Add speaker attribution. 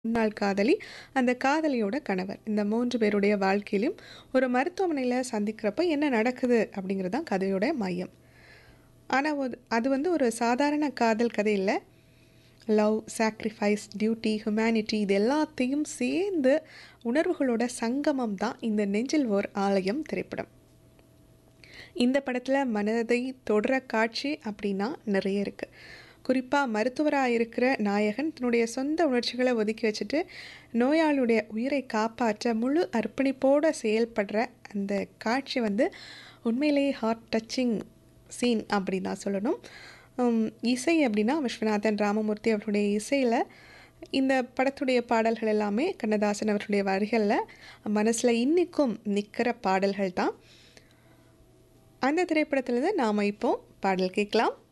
Speaker 1: முன்னாள் காதலி, அந்த காதலியோட கணவர். இந்த 3 பேருடைய வாழ்க்கையிலும் ஒரு மருத்துவமனையில சந்திக்கிறப்ப என்ன நடக்குது அப்படிங்கிறது தான் கதையோட மையம். ஆனா ஒது அது வந்து ஒரு சாதாரண காதல் கதை இல்ல. லவ், சாக்ரிஃபைஸ், டியூட்டி, ஹியூமனிட்டி இது எல்லாத்தையும் சேர்ந்து உணர்வுகளோட சங்கமம் தான் இந்த நெஞ்சில் ஓர் ஆலயம் திரைப்படம். இந்த படத்துல மனதை தொடுற காட்சி அப்படின்னா நிறைய இருக்கு. குறிப்பா மருத்துவரா இருக்கிற நாயகன் தன்னுடைய சொந்த உணர்ச்சிகள ஒதுக்கி வச்சுட்டு, நோயாளியுடைய உயிரை காப்பாற்ற முழு அர்ப்பணிப்போட செயல்படுற அந்த காட்சி வந்து உண்மையிலேயே ஹார்ட் டச்சிங் சீன் அப்படின்னு தான் சொல்லணும். ம் இசை அப்படின்னா விஸ்வநாதன் ராமமூர்த்தி அவர்களுடைய இசையில இந்த படத்துடைய பாடல்கள் எல்லாமே கண்ணதாசன் அவர்களுடைய வரிகள்ல மனசுல இன்னிக்கும் நிக்கிற பாடல்கள் தான். அந்த திரைப்படத்திலிருந்து நாம இப்போ பாடல் கேட்கலாம்.